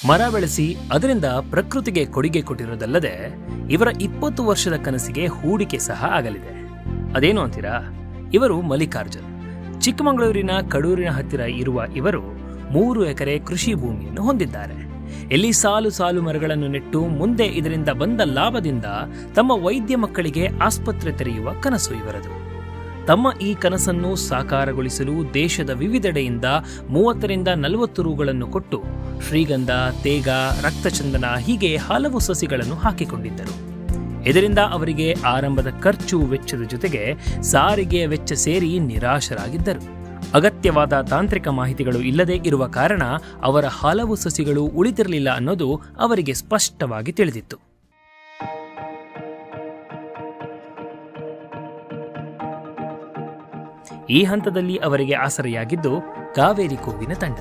ಮರ ಬೆಳೆಸಿ ಅದರಿಂದ ಪ್ರಕೃತಿಗೆ ಕೊಡುಗೆ ಕೊಟ್ಟಿರೋದಲ್ಲದೆ ಇವರ ಇಪ್ಪತ್ತು ವರ್ಷದ ಕನಸಿಗೆ ಹೂಡಿಕೆ ಸಹ ಆಗಲಿದೆ ಅದೇನು ಅಂತೀರಾ ಇವರು ಮಲ್ಲಿಕಾರ್ಜುನ್ ಚಿಕ್ಕಮಗಳೂರಿನ ಕಡೂರಿನ ಹತ್ತಿರ ಇರುವ ಇವರು ಮೂರು ಎಕರೆ ಕೃಷಿ ಭೂಮಿಯನ್ನು ಹೊಂದಿದ್ದಾರೆ ಎಲ್ಲಿ ಸಾಲು ಸಾಲು ಮರಗಳನ್ನು ನೆಟ್ಟು ಮುಂದೆ ಇದರಿಂದ ಬಂದ ಲಾಭದಿಂದ ತಮ್ಮ ವೈದ್ಯ ಮಕ್ಕಳಿಗೆ ಆಸ್ಪತ್ರೆ ತೆರೆಯುವ ಕನಸು ಇವರದು ತಮ್ಮ ಈ ಕನಸನ್ನು ಸಾಕಾರಗೊಳಿಸಲು ದೇಶದ ವಿವಿಧೆಡೆಯಿಂದ ಮೂವತ್ತರಿಂದ ನಲವತ್ತು ರೂಗಳನ್ನು ಕೊಟ್ಟು ಶ್ರೀಗಂಧ ತೇಗ ರಕ್ತಚಂದನ ಹೀಗೆ ಹಲವು ಸಸಿಗಳನ್ನು ಹಾಕಿಕೊಂಡಿದ್ದರು ಇದರಿಂದ ಅವರಿಗೆ ಆರಂಭದ ಖರ್ಚು ವೆಚ್ಚದ ಜೊತೆಗೆ ಸಾರಿಗೆಯ ವೆಚ್ಚ ಸೇರಿ ನಿರಾಶರಾಗಿದ್ದರು ಅಗತ್ಯವಾದ ತಾಂತ್ರಿಕ ಮಾಹಿತಿಗಳು ಇಲ್ಲದೆ ಇರುವ ಕಾರಣ ಅವರ ಹಲವು ಸಸಿಗಳು ಉಳಿದಿರಲಿಲ್ಲ ಅನ್ನೋದು ಅವರಿಗೆ ಸ್ಪಷ್ಟವಾಗಿ ತಿಳಿದಿತ್ತು ಈ ಹಂತದಲ್ಲಿ ಅವರಿಗೆ ಆಸರೆಯಾಗಿದ್ದು ಕಾವೇರಿ ಕೂವಿನ ತಂಡ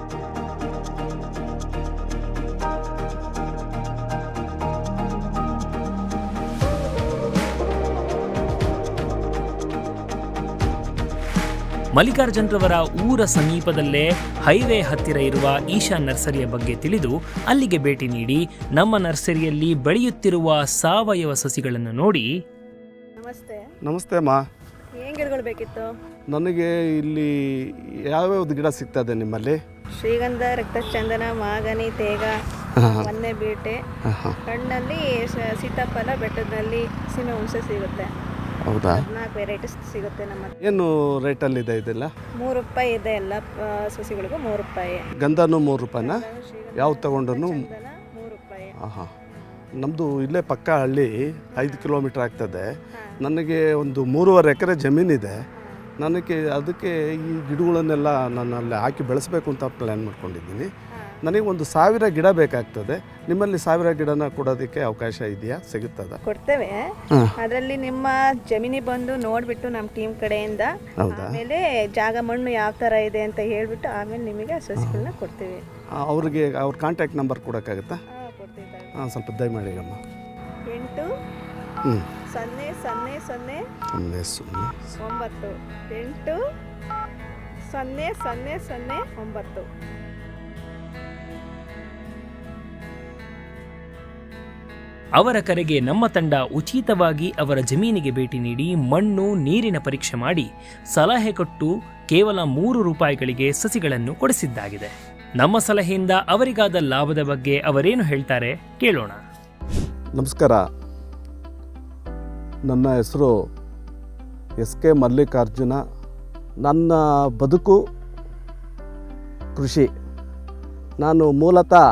ಮಲ್ಲಿಕಾರ್ಜುನ್ರವರ ಊರ ಸಮೀಪದಲ್ಲೇ ಹೈವೇ ಹತ್ತಿರ ಇರುವ ಈಶಾ ನರ್ಸರಿಯ ಬಗ್ಗೆ ತಿಳಿದು ಅಲ್ಲಿಗೆ ಭೇಟಿ ನೀಡಿ ನಮ್ಮ ನರ್ಸರಿಯಲ್ಲಿ ಬೆಳೆಯುತ್ತಿರುವ ಸಾವಯವ ಸಸಿಗಳನ್ನು ನೋಡಿ ನಮಸ್ತೆ ನಮಸ್ತೆ ಅಮ್ಮ ಏನ್ ಗಿಡಗಳು ಬೇಕಿತ್ತು ನನಗೆ ಇಲ್ಲಿ ಯಾವ್ಯಾವ್ದು ಗಿಡ ಸಿಗ್ತದೆ ನಿಮ್ಮಲ್ಲಿ ಶ್ರೀಗಂಧ ರಕ್ತಚಂದನ ಮಾಗನಿ ತೇಗ ಮೊನ್ನೆ ಬೀಟೆ ಹಣ್ಣಲ್ಲಿ ಸ- ಸೀತಾಫಲ ಬೆಟ್ಟದಲ್ಲಿ ಹಸಿನ ಹುಣಸೆ ಸಿಗುತ್ತೆ ಹೌದಾ ಹದಿನಾಲ್ಕು ವೆರೈಟೀಸ್ ಸಿಗುತ್ತೆ ನಮ್ಮ ಹತ್ರ. ಏನು ರೇಟಲ್ಲಿದೆ ಇದೆಲ್ಲ ಮೂರು ರೂಪಾಯಿ ಇದೆ ಎಲ್ಲ ಆ, ಸಸಿಗಳಿಗೂ ಮೂರು ರೂಪಾಯಿ ಗಂಧನೂ ಮೂರು ರೂಪಾಯಿನ ಶ್ರೀಗಂಧ ಯಾವ್ದು ತಗೊಂಡ್ರು ಚಂದನ ಮೂರು ರೂಪಾಯಿ ಹಾಂ ನಮ್ಮದು ಇಲ್ಲೇ ಪಕ್ಕ ಹಳ್ಳಿ ಐದು ಕಿಲೋಮೀಟ್ರ್ ಆಗ್ತದೆ ನನಗೆ ಒಂದು ಮೂರುವರೆ ಎಕರೆ ಜಮೀನಿದೆ ನನಗೆ ಅದಕ್ಕೆ ಈ ಗಿಡಗಳನ್ನೆಲ್ಲ ನಾನು ಅಲ್ಲಿ ಹಾಕಿ ಬೆಳೆಸಬೇಕು ಅಂತ ಪ್ಲ್ಯಾನ್ ಮಾಡ್ಕೊಂಡಿದ್ದೀನಿ ನನಗೆ ಒಂದು ಸಾವಿರ ಗಿಡ ಬೇಕಾಗ್ತದೆ ನಿಮ್ಮಲ್ಲಿ ಸಾವಿರ ಗಿಡನ ಕೊಡೋದಕ್ಕೆ ಅವಕಾಶ ಇದೆಯಾ ಸಿಗುತ್ತದ ಕೊಡ್ತೇವೆ ಹಾಂ ಅದರಲ್ಲಿ ನಿಮ್ಮ ಜಮೀನಿ ಬಂದು ನೋಡ್ಬಿಟ್ಟು ನಮ್ಮ ಟೀಮ್ ಕಡೆಯಿಂದ ಹೌದಾ ಆಮೇಲೆ ಜಾಗ ಮಣ್ಣು ಯಾವ ಥರ ಇದೆ ಅಂತ ಹೇಳ್ಬಿಟ್ಟು ಆಮೇಲೆ ನಿಮಗೆ ಸಸಿಗಳನ್ನ ಕೊಡ್ತೀವಿ ಅವ್ರಿಗೆ ಅವ್ರ ಕಾಂಟ್ಯಾಕ್ಟ್ ನಂಬರ್ ಕೊಡೋಕ್ಕಾಗತ್ತಾ ಹಾಂ ಕೊಡ್ತೀವಿ ತಾಳಿ. ಹಾಂ ಸ್ವಲ್ಪ ದಯಮಾಡಿ ಅಮ್ಮ ಎಂಟು ಹ್ಞೂ ಸೊನ್ನೆ ಸೊನ್ನೆ ಸೊನ್ನೆ ಸುಮ್ಮನೆ ಸುಮ್ಮನೆ ಒಂಬತ್ತು ಎಂಟು ಸೊನ್ನೆ ಸೊನ್ನೆ ಸೊನ್ನೆ ಒಂಬತ್ತು ಅವರ ಕರೆಗೆ ನಮ್ಮ ತಂಡ ಉಚಿತವಾಗಿ ಅವರ ಜಮೀನಿಗೆ ಭೇಟಿ ನೀಡಿ ಮಣ್ಣು ನೀರಿನ ಪರೀಕ್ಷೆ ಮಾಡಿ ಸಲಹೆ ಕೊಟ್ಟು ಕೇವಲ ಮೂರು ರೂಪಾಯಿಗಳಿಗೆ ಸಸಿಗಳನ್ನು ಕೊಡಿಸಿದ್ದಾಗಿದೆ ನಮ್ಮ ಸಲಹೆಯಿಂದ ಅವರಿಗಾದ ಲಾಭದ ಬಗ್ಗೆ ಅವರೇನು ಹೇಳ್ತಾರೆ ಕೇಳೋಣ ನಮಸ್ಕಾರ ನನ್ನ ಹೆಸರು ಎಸ್ ಕೆ ಮಲ್ಲಿಕಾರ್ಜುನ ನನ್ನ ಬದುಕು ಕೃಷಿ ನಾನು ಮೂಲತಃ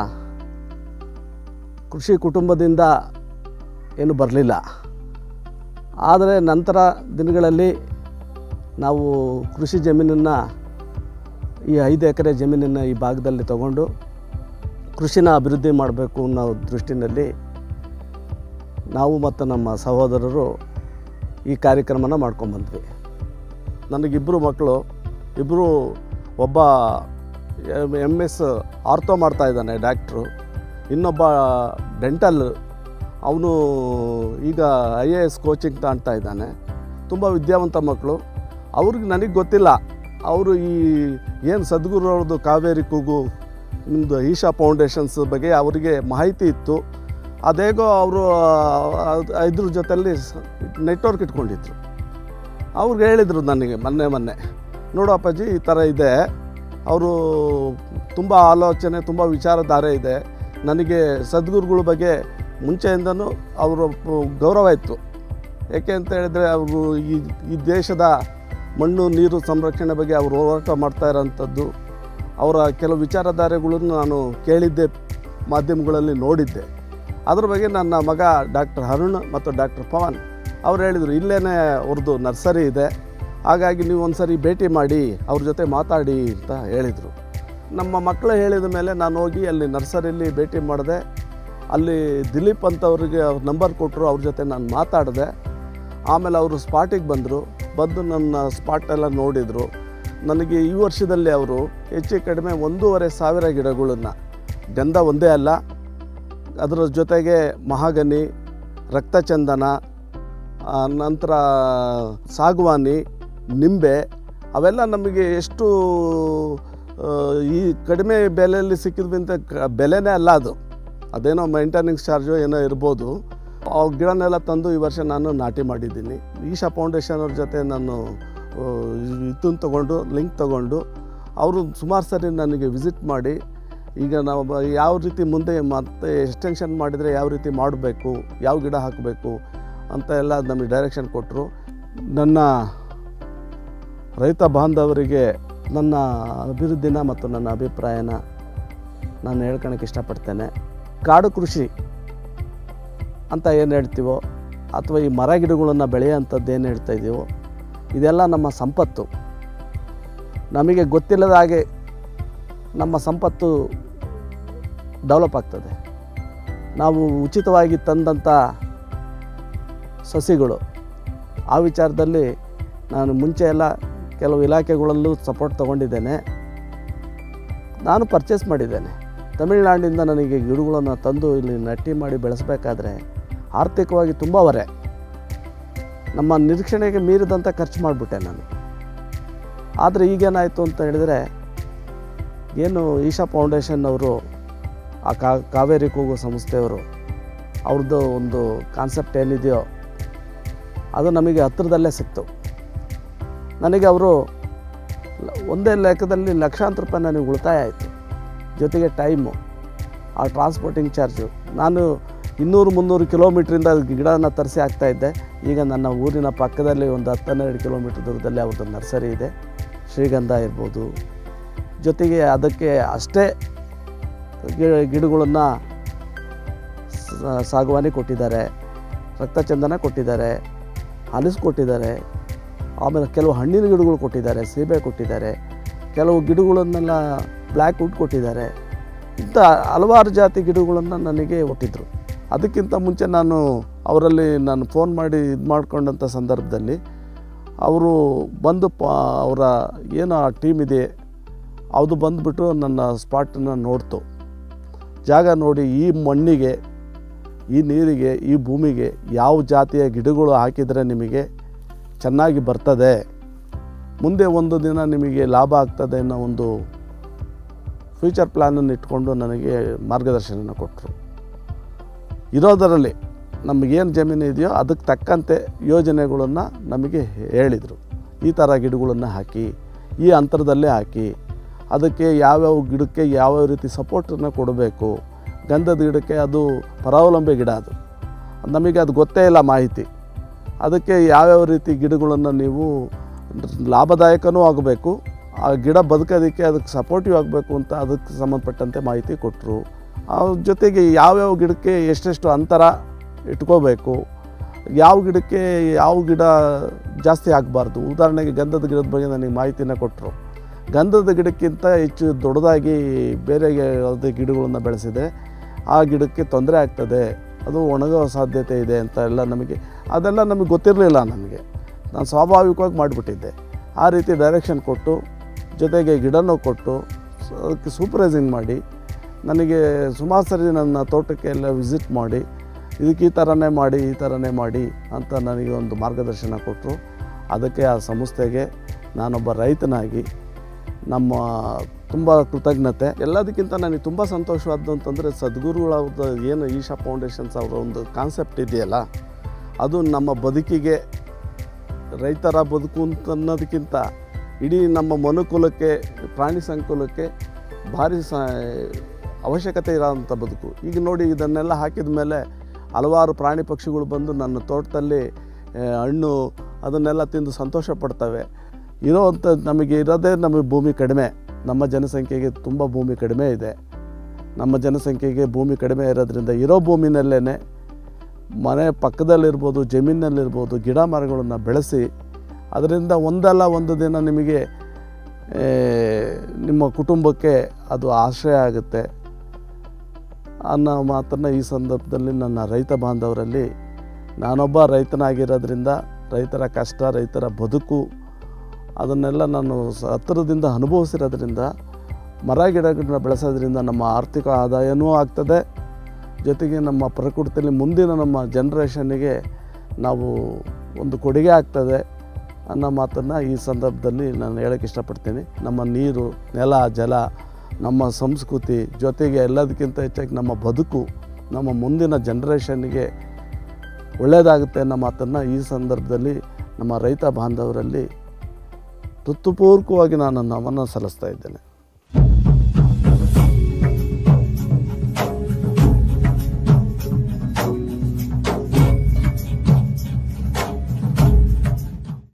ಕೃಷಿ ಕುಟುಂಬದಿಂದ ಏನು ಬರಲಿಲ್ಲ ಆದರೆ ನಂತರ ದಿನಗಳಲ್ಲಿ ನಾವು ಕೃಷಿ ಜಮೀನನ್ನು ಈ ಐದು ಎಕರೆ ಜಮೀನನ್ನು ಈ ಭಾಗದಲ್ಲಿ ತಗೊಂಡು ಕೃಷಿನ ಅಭಿವೃದ್ಧಿ ಮಾಡಬೇಕು ಅನ್ನೋ ದೃಷ್ಟಿನಲ್ಲಿ ನಾವು ಮತ್ತು ನಮ್ಮ ಸಹೋದರರು ಈ ಕಾರ್ಯಕ್ರಮನ ಮಾಡ್ಕೊಂಬಂದ್ವಿ ನನಗಿಬ್ಬರು ಮಕ್ಕಳು ಇಬ್ಬರು ಒಬ್ಬ ಎಮ್ ಎಸ್ ಆರ್ಥೋ ಮಾಡ್ತಾ ಇದ್ದಾನೆ ಡಾಕ್ಟ್ರು ಇನ್ನೊಬ್ಬ ಡೆಂಟಲ್ ಅವನು ಈಗ ಐ ಎ ಎಸ್ ಕೋಚಿಂಗ್ ತಗೊಳ್ತಾ ಇದ್ದಾನೆ ತುಂಬ ವಿದ್ಯಾವಂತ ಮಕ್ಕಳು ಅವ್ರಿಗೆ ನನಗೆ ಗೊತ್ತಿಲ್ಲ ಅವರು ಈ ಏನು ಸದ್ಗುರು ಅವ್ರದ್ದು ಕಾವೇರಿ ಕೂಗು ನಿಮ್ಮದು ಈಶಾ ಫೌಂಡೇಶನ್ಸ್ ಬಗ್ಗೆ ಅವರಿಗೆ ಮಾಹಿತಿ ಇತ್ತು ಅದೇಗೋ ಅವರು ಇದ್ರ ಜೊತೆಯಲ್ಲಿ ನೆಟ್ವರ್ಕ್ ಇಟ್ಕೊಂಡಿದ್ರು ಅವ್ರಿಗೆ ಹೇಳಿದರು ನನಗೆ ಮೊನ್ನೆ ಮೊನ್ನೆ ನೋಡು ಅಪ್ಪಾಜಿ ಈ ಥರ ಇದೆ ಅವರು ತುಂಬ ಆಲೋಚನೆ ತುಂಬ ವಿಚಾರಧಾರೆ ಇದೆ ನನಗೆ ಸದ್ಗುರುಗಳ ಬಗ್ಗೆ ಮುಂಚೆಯಿಂದನೂ ಅವರ ಗೌರವ ಇತ್ತು ಏಕೆ ಅಂತ ಹೇಳಿದ್ರೆ ಅವರು ಈ ಈ ದೇಶದ ಮಣ್ಣು ನೀರು ಸಂರಕ್ಷಣೆ ಬಗ್ಗೆ ಅವರು ಹೋರಾಟ ಮಾಡ್ತಾ ಇರೋಂಥದ್ದು ಅವರ ಕೆಲವು ವಿಚಾರಧಾರೆಗಳನ್ನು ನಾನು ಕೇಳಿದ್ದೆ ಮಾಧ್ಯಮಗಳಲ್ಲಿ ನೋಡಿದ್ದೆ ಅದ್ರ ಬಗ್ಗೆ ನನ್ನ ಮಗ ಡಾಕ್ಟರ್ ಅರುಣ್ ಮತ್ತು ಡಾಕ್ಟರ್ ಪವನ್ ಅವ್ರು ಹೇಳಿದರು ಇಲ್ಲೇ ಅವ್ರದ್ದು ನರ್ಸರಿ ಇದೆ ಹಾಗಾಗಿ ನೀವು ಒಂದು ಸರಿ ಭೇಟಿ ಮಾಡಿ ಅವ್ರ ಜೊತೆ ಮಾತಾಡಿ ಅಂತ ಹೇಳಿದರು ನಮ್ಮ ಮಕ್ಕಳು ಹೇಳಿದ ಮೇಲೆ ನಾನು ಹೋಗಿ ಅಲ್ಲಿ ನರ್ಸರಿಯಲ್ಲಿ ಭೇಟಿ ಮಾಡಿದೆ ಅಲ್ಲಿ ದಿಲೀಪ್ ಅಂತವ್ರಿಗೆ ಅವ್ರ ನಂಬರ್ ಕೊಟ್ಟರು ಅವ್ರ ಜೊತೆ ನಾನು ಮಾತಾಡಿದೆ ಆಮೇಲೆ ಅವರು ಸ್ಪಾಟಿಗೆ ಬಂದರು ಬಂದು ನನ್ನ ಸ್ಪಾಟ್ ಎಲ್ಲ ನೋಡಿದರು ನನಗೆ ಈ ವರ್ಷದಲ್ಲಿ ಅವರು ಹೆಚ್ಚು ಕಡಿಮೆ ಒಂದೂವರೆ ಸಾವಿರ ಗಿಡಗಳನ್ನು ಗಂಧ ಒಂದೇ ಅಲ್ಲ ಅದರ ಜೊತೆಗೆ ಮಹಾಗನಿ ರಕ್ತಚಂದನ ಆ, ನಂತರ ಸಾಗುವಾನಿ ನಿಂಬೆ ಅವೆಲ್ಲ ನಮಗೆ ಎಷ್ಟು ಆ, ಈ ಕಡಿಮೆ ಬೆಲೆಯಲ್ಲಿ ಸಿಕ್ಕಿದ್ರಿಂದ ಕ- ಬೆಲೆನೇ ಅಲ್ಲ ಅದು ಅದೇನೋ ಮೇಂಟೆನೆನ್ಸ್ ಚಾರ್ಜು ಏನೋ ಇರ್ಬೋದು ಆ ಗಿಡನೆಲ್ಲ ತಂದು ಈ ವರ್ಷ ನಾನು ನಾಟಿ ಮಾಡಿದ್ದೀನಿ ಈಶಾ ಫೌಂಡೇಶನ್ ಅವ್ರ ಜೊತೆ ನಾನು ಇದನ್ನು ತೊಗೊಂಡು ಲಿಂಕ್ ತೊಗೊಂಡು ಅವರು ಸುಮಾರು ಸರಿ ನನಗೆ ವಿಸಿಟ್ ಮಾಡಿ ಈಗ ನಾವು ಬ- ಯಾವ ರೀತಿ ಮುಂದೆ ಮತ್ತೆ ಎಕ್ಸ್ಟೆನ್ಷನ್ ಮಾಡಿದರೆ ಯಾವ ರೀತಿ ಮಾಡಬೇಕು ಯಾವ ಗಿಡ ಹಾಕಬೇಕು ಅಂತ ಎಲ್ಲ ನಮಗೆ ಡೈರೆಕ್ಷನ್ ಕೊಟ್ಟರು ನನ್ನ ರೈತ ಬಾಂಧವರಿಗೆ ನನ್ನ ಅಭಿವೃದ್ಧಿನ ಮತ್ತು ನನ್ನ ಅಭಿಪ್ರಾಯನ ನಾನು ಹೇಳ್ಕೊಳಕ್ಕೆ ಇಷ್ಟಪಡ್ತೇನೆ ಕಾಡು ಕೃಷಿ ಅಂತ ಏನು ಹೇಳ್ತೀವೋ ಅಥವಾ ಈ ಮರ ಗಿಡಗಳನ್ನು ಬೆಳೆಯೋಂಥದ್ದು ಏನು ಹೇಳ್ತಾ ಇದ್ದೀವೋ ಇದೆಲ್ಲ ನಮ್ಮ ಸಂಪತ್ತು ನಮಗೆ ಗೊತ್ತಿಲ್ಲದ ಹಾಗೆ ನಮ್ಮ ಸಂಪತ್ತು ಡೆವಲಪ್ ಆಗ್ತದೆ ನಾವು ಉಚಿತವಾಗಿ ತಂದಂಥ ಸಸಿಗಳು ಆ ವಿಚಾರದಲ್ಲಿ ನಾನು ಮುಂಚೆ ಎಲ್ಲ ಕೆಲವು ಇಲಾಖೆಗಳಲ್ಲೂ ಸಪೋರ್ಟ್ ತೊಗೊಂಡಿದ್ದೇನೆ ನಾನು ಪರ್ಚೇಸ್ ಮಾಡಿದ್ದೇನೆ ತಮಿಳುನಾಡಿನಿಂದ ನನಗೆ ಗಿಡಗಳನ್ನು ತಂದು ಇಲ್ಲಿ ನಟ್ಟಿ ಮಾಡಿ ಬೆಳೆಸಬೇಕಾದ್ರೆ ಆರ್ಥಿಕವಾಗಿ ತುಂಬ ಹೊರೆ ನಮ್ಮ ನಿರೀಕ್ಷಣೆಗೆ ಮೀರಿದಂಥ ಖರ್ಚು ಮಾಡಿಬಿಟ್ಟೆ ನಾನು ಆದರೆ ಈಗೇನಾಯಿತು ಅಂತ ಹೇಳಿದರೆ ಏನು ಈಶಾ ಫೌಂಡೇಶನ್ ಅವರು ಆ ಕಾ ಕಾವೇರಿ ಕೂಗು ಸಂಸ್ಥೆಯವರು ಅವ್ರದ್ದು ಒಂದು ಕಾನ್ಸೆಪ್ಟ್ ಏನಿದೆಯೋ ಅದು ನಮಗೆ ಹತ್ತಿರದಲ್ಲೇ ಸಿಕ್ತು ನನಗೆ ಅವರು ಲ- ಒಂದೇ ಲೆಕ್ಕದಲ್ಲಿ ಲಕ್ಷಾಂತರ ರೂಪಾಯಿ ನನಗೆ ಉಳಿತಾಯ ಆಯಿತು ಜೊತೆಗೆ ಟೈಮು ಆ ಟ್ರಾನ್ಸ್ಪೋರ್ಟಿಂಗ್ ಚಾರ್ಜು ನಾನು ಇನ್ನೂರು ಮುನ್ನೂರು ಕಿಲೋಮೀಟ್ರಿಂದ ಗಿಡನ ತರಿಸಿ ಹಾಕ್ತಾಯಿದ್ದೆ ಈಗ ನನ್ನ ಊರಿನ ಪಕ್ಕದಲ್ಲಿ ಒಂದು ಹತ್ತೆರಡು ಕಿಲೋಮೀಟ್ರ್ ದೂರದಲ್ಲಿ ಅವ್ರದ್ದು ನರ್ಸರಿ ಇದೆ ಶ್ರೀಗಂಧ ಇರ್ಬೋದು ಜೊತೆಗೆ ಅದಕ್ಕೆ ಅಷ್ಟೇ ಗಿ ಗಿಡಗಳನ್ನು ಸಾಗುವಾನಿ ಕೊಟ್ಟಿದ್ದಾರೆ ರಕ್ತಚಂದನ ಕೊಟ್ಟಿದ್ದಾರೆ ಹಲಸು ಕೊಟ್ಟಿದ್ದಾರೆ ಆಮೇಲೆ ಕೆಲವು ಹಣ್ಣಿನ ಗಿಡಗಳು ಕೊಟ್ಟಿದ್ದಾರೆ ಸೀಬೆ ಕೊಟ್ಟಿದ್ದಾರೆ ಕೆಲವು ಗಿಡಗಳನ್ನೆಲ್ಲ ಬ್ಲ್ಯಾಕ್ ವುಡ್ ಕೊಟ್ಟಿದ್ದಾರೆ ಇಂಥ ಹಲವಾರು ಜಾತಿ ಗಿಡಗಳನ್ನು ನನಗೆ ಕೊಟ್ಟಿದ್ದರು ಅದಕ್ಕಿಂತ ಮುಂಚೆ ನಾನು ಅವರಲ್ಲಿ ನಾನು ಫೋನ್ ಮಾಡಿ ಇದು ಮಾಡ್ಕೊಂಡಂಥ ಸಂದರ್ಭದಲ್ಲಿ ಅವರು ಬಂದು ಪ ಅವರ ಏನು ಆ ಟೀಮ್ ಇದೆ ಅದು ಬಂದುಬಿಟ್ಟು ನನ್ನ ಸ್ಪಾಟನ್ನು ನೋಡ್ತು ಜಾಗ ನೋಡಿ ಈ ಮಣ್ಣಿಗೆ ಈ ನೀರಿಗೆ ಈ ಭೂಮಿಗೆ ಯಾವ ಜಾತಿಯ ಗಿಡಗಳು ಹಾಕಿದರೆ ನಿಮಗೆ ಚೆನ್ನಾಗಿ ಬರ್ತದೆ ಮುಂದೆ ಒಂದು ದಿನ ನಿಮಗೆ ಲಾಭ ಆಗ್ತದೆ ಅನ್ನೋ ಒಂದು ಫ್ಯೂಚರ್ ಪ್ಲ್ಯಾನನ್ನು ಇಟ್ಕೊಂಡು ನನಗೆ ಮಾರ್ಗದರ್ಶನ ಕೊಟ್ಟರು ಇರೋದರಲ್ಲಿ ನಮಗೇನು ಜಮೀನು ಇದೆಯೋ ಅದಕ್ಕೆ ತಕ್ಕಂತೆ ಯೋಜನೆಗಳನ್ನು ನಮಗೆ ಹೇಳಿದರು ಈ ಥರ ಗಿಡಗಳನ್ನು ಹಾಕಿ ಈ ಅಂತರದಲ್ಲೇ ಹಾಕಿ ಅದಕ್ಕೆ ಯಾವ್ಯಾವ ಗಿಡಕ್ಕೆ ಯಾವ್ಯಾವ ರೀತಿ ಸಪೋರ್ಟನ್ನು ಕೊಡಬೇಕು ಗಂಧದ ಗಿಡಕ್ಕೆ ಅದು ಪರಾವಲಂಬಿ ಗಿಡ ಅದು ನಮಗೆ ಅದು ಗೊತ್ತೇ ಇಲ್ಲ ಮಾಹಿತಿ ಅದಕ್ಕೆ ಯಾವ್ಯಾವ ರೀತಿ ಗಿಡಗಳನ್ನು ನೀವು ಲಾಭದಾಯಕನೂ ಆಗಬೇಕು ಆ ಗಿಡ ಬದುಕೋದಕ್ಕೆ ಅದಕ್ಕೆ ಸಪೋರ್ಟಿವ್ ಆಗಬೇಕು ಅಂತ ಅದಕ್ಕೆ ಸಂಬಂಧಪಟ್ಟಂತೆ ಮಾಹಿತಿ ಕೊಟ್ಟರು ಅದ್ರ ಜೊತೆಗೆ ಯಾವ್ಯಾವ ಗಿಡಕ್ಕೆ ಎಷ್ಟೆಷ್ಟು ಅಂತರ ಇಟ್ಕೋಬೇಕು ಯಾವ ಗಿಡಕ್ಕೆ ಯಾವ ಗಿಡ ಜಾಸ್ತಿ ಆಗಬಾರ್ದು ಉದಾಹರಣೆಗೆ ಗಂಧದ ಗಿಡದ ಬಗ್ಗೆ ನನಗೆ ಮಾಹಿತಿನ ಕೊಟ್ಟರು ಗಂಧದ ಗಿಡಕ್ಕಿಂತ ಹೆಚ್ಚು ದೊಡ್ಡದಾಗಿ ಬೇರೆ ಯಾವುದೇ ಗಿಡಗಳನ್ನು ಬೆಳೆಸಿದೆ ಆ ಗಿಡಕ್ಕೆ ತೊಂದರೆ ಆಗ್ತದೆ ಅದು ಒಣಗೋ ಸಾಧ್ಯತೆ ಇದೆ ಅಂತ ಎಲ್ಲ ನಮಗೆ ಅದೆಲ್ಲ ನಮಗೆ ಗೊತ್ತಿರಲಿಲ್ಲ ನನಗೆ ನಾನು ಸ್ವಾಭಾವಿಕವಾಗಿ ಮಾಡಿಬಿಟ್ಟಿದ್ದೆ ಆ ರೀತಿ ಡೈರೆಕ್ಷನ್ ಕೊಟ್ಟು ಜೊತೆಗೆ ಗಿಡನೂ ಕೊಟ್ಟು ಸ- ಅದಕ್ಕೆ ಸೂಪರ್ವೈಸಿಂಗ್ ಮಾಡಿ ನನಗೆ ಸುಮಾರು ಸರಿ ನನ್ನ ತೋಟಕ್ಕೆ ಎಲ್ಲ ವಿಸಿಟ್ ಮಾಡಿ ಇದಕ್ಕೆ ಈ ಥರನೇ ಮಾಡಿ ಈ ಥರನೇ ಮಾಡಿ ಅಂತ ನನಗೆ ಒಂದು ಮಾರ್ಗದರ್ಶನ ಕೊಟ್ಟರು ಅದಕ್ಕೆ ಆ ಸಂಸ್ಥೆಗೆ ನಾನೊಬ್ಬ ರೈತನಾಗಿ ನಮ್ಮ ತುಂಬ ಕೃತಜ್ಞತೆ ಎಲ್ಲದಕ್ಕಿಂತ ನನಗೆ ತುಂಬ ಸಂತೋಷವಾದ್ದು ಅಂತಂದರೆ ಸದ್ಗುರುಗಳವ್ರದ್ದು ಏನು ಈಶಾ ಫೌಂಡೇಶನ್ಸ್ ಅವರ ಒಂದು ಕಾನ್ಸೆಪ್ಟ್ ಇದೆಯಲ್ಲ ಅದು ನಮ್ಮ ಬದುಕಿಗೆ ರೈತರ ಬದುಕು ಅಂತ ಅನ್ನೋದಕ್ಕಿಂತ ಇಡೀ ನಮ್ಮ ಮನುಕುಲಕ್ಕೆ ಪ್ರಾಣಿ ಸಂಕುಲಕ್ಕೆ ಭಾರಿ ಸ ಅವಶ್ಯಕತೆ ಇರೋವಂಥ ಬದುಕು ಈಗ ನೋಡಿ ಇದನ್ನೆಲ್ಲ ಹಾಕಿದ ಮೇಲೆ ಹಲವಾರು ಪ್ರಾಣಿ ಪಕ್ಷಿಗಳು ಬಂದು ನನ್ನ ತೋಟದಲ್ಲಿ ಆ, ಹಣ್ಣು ಅದನ್ನೆಲ್ಲ ತಿಂದು ಸಂತೋಷ ಪಡ್ತವೆ ಇರೋವಂಥ ನಮಗೆ ಇರೋದೇ ನಮಗೆ ಭೂಮಿ ಕಡಿಮೆ ನಮ್ಮ ಜನಸಂಖ್ಯೆಗೆ ತುಂಬ ಭೂಮಿ ಕಡಿಮೆ ಇದೆ ನಮ್ಮ ಜನಸಂಖ್ಯೆಗೆ ಭೂಮಿ ಕಡಿಮೆ ಇರೋದ್ರಿಂದ ಇರೋ ಭೂಮಿನಲ್ಲೇ ಮನೆ ಪಕ್ಕದಲ್ಲಿರ್ಬೋದು ಜಮೀನಲ್ಲಿರ್ಬೋದು ಗಿಡ ಮರಗಳನ್ನು ಬೆಳೆಸಿ ಅದರಿಂದ ಒಂದಲ್ಲ ಒಂದು ದಿನ ನಿಮಗೆ ಏ, ನಿಮ್ಮ ಕುಟುಂಬಕ್ಕೆ ಅದು ಆಶ್ರಯ ಆಗುತ್ತೆ ಅನ್ನೋ ಮಾತನ್ನು ಈ ಸಂದರ್ಭದಲ್ಲಿ ನನ್ನ ರೈತ ಬಾಂಧವರಲ್ಲಿ ನಾನೊಬ್ಬ ರೈತನಾಗಿರೋದ್ರಿಂದ ರೈತರ ಕಷ್ಟ ರೈತರ ಬದುಕು ಅದನ್ನೆಲ್ಲ ನಾನು ಸ- ಹತ್ತಿರದಿಂದ ಅನುಭವಿಸಿರೋದ್ರಿಂದ ಮರ ಗಿಡಗಳನ್ನ ಬೆಳೆಸೋದ್ರಿಂದ ನಮ್ಮ ಆರ್ಥಿಕ ಆದಾಯವೂ ಆಗ್ತದೆ ಜೊತೆಗೆ ನಮ್ಮ ಪ್ರಕೃತಿಯಲ್ಲಿ ಮುಂದಿನ ನಮ್ಮ ಜನ್ರೇಷನ್ನಿಗೆ ನಾವು ಒಂದು ಕೊಡುಗೆ ಆಗ್ತದೆ ಅನ್ನೋ ಮಾತನ್ನು ಈ ಸಂದರ್ಭದಲ್ಲಿ ನಾನು ಹೇಳೋಕ್ಕೆ ಇಷ್ಟಪಡ್ತೀನಿ ನಮ್ಮ ನೀರು ನೆಲ ಜಲ ನಮ್ಮ ಸಂಸ್ಕೃತಿ ಜೊತೆಗೆ ಎಲ್ಲದಕ್ಕಿಂತ ಹೆಚ್ಚಾಗಿ ನಮ್ಮ ಬದುಕು ನಮ್ಮ ಮುಂದಿನ ಜನ್ರೇಷನ್ಗೆ ಒಳ್ಳೆಯದಾಗುತ್ತೆ ಅನ್ನೋ ಮಾತನ್ನು ಈ ಸಂದರ್ಭದಲ್ಲಿ ನಮ್ಮ ರೈತ ಬಾಂಧವರಲ್ಲಿ ಹೃತ್ಪೂರ್ವಕವಾಗಿ ನಾನು ನಮನ ಸಲ್ಲಿಸ್ತಾ ಇದ್ದೇನೆ